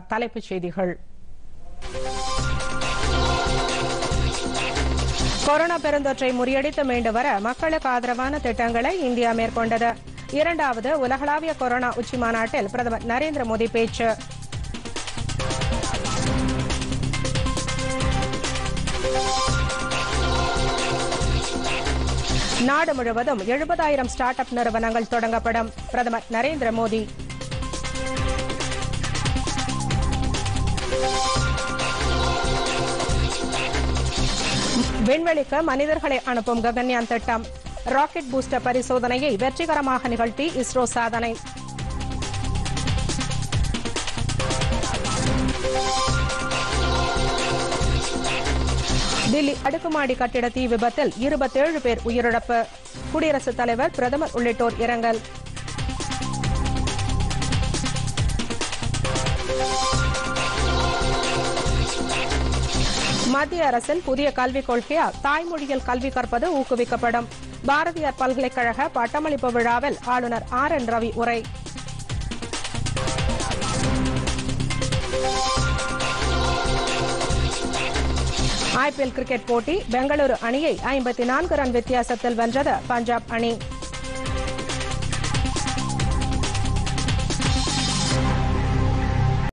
தலைப்புச் செய்திகள் கொரோனா பெருந்தொற்றை முறியடித்து மீண்டு வர மக்களுக்கு ஆதரவான திட்டங்களை இந்தியா மேற்கொண்டது இரண்டாவது உலகளாவிய கொரோனா உச்சி மாநாட்டில் பிரதமர் நரேந்திர மோடி பேச்சு நாடு முழுவதும் எழுபதாயிரம் ஸ்டார்ட் அப் நிறுவனங்கள் தொடங்கப்படும் பிரதமர் நரேந்திர மோடி விண்வெளிக்கு மனிதர்களை அனுப்பும் ககன்யான் திட்டம் ராக்கெட் பூஸ்டர் பரிசோதனையை வெற்றிகரமாக நிகழ்த்தி இஸ்ரோ சாதனை தில்லி அடுக்குமாடி கட்டிட தீ விபத்தில் இருபத்தேழு பேர் உயிரிழப்பு குடியரசுத் தலைவர் பிரதமர் உள்ளிட்டோர் இரங்கல் மத்திய அரசின் புதிய கல்விக் கொள்கையால் தாய்மொழியில் கல்வி கற்பது ஊக்குவிக்கப்படும் பாரதியார் பல்கலைக்கழக பட்டமளிப்பு விழாவில் ஆளுநர் ஆர் என் ரவி உரை ஐபிஎல் கிரிக்கெட் போட்டி பெங்களூரு அணியை ஐம்பத்தி நான்கு ரன் வித்தியாசத்தில் வென்றது பஞ்சாப் அணி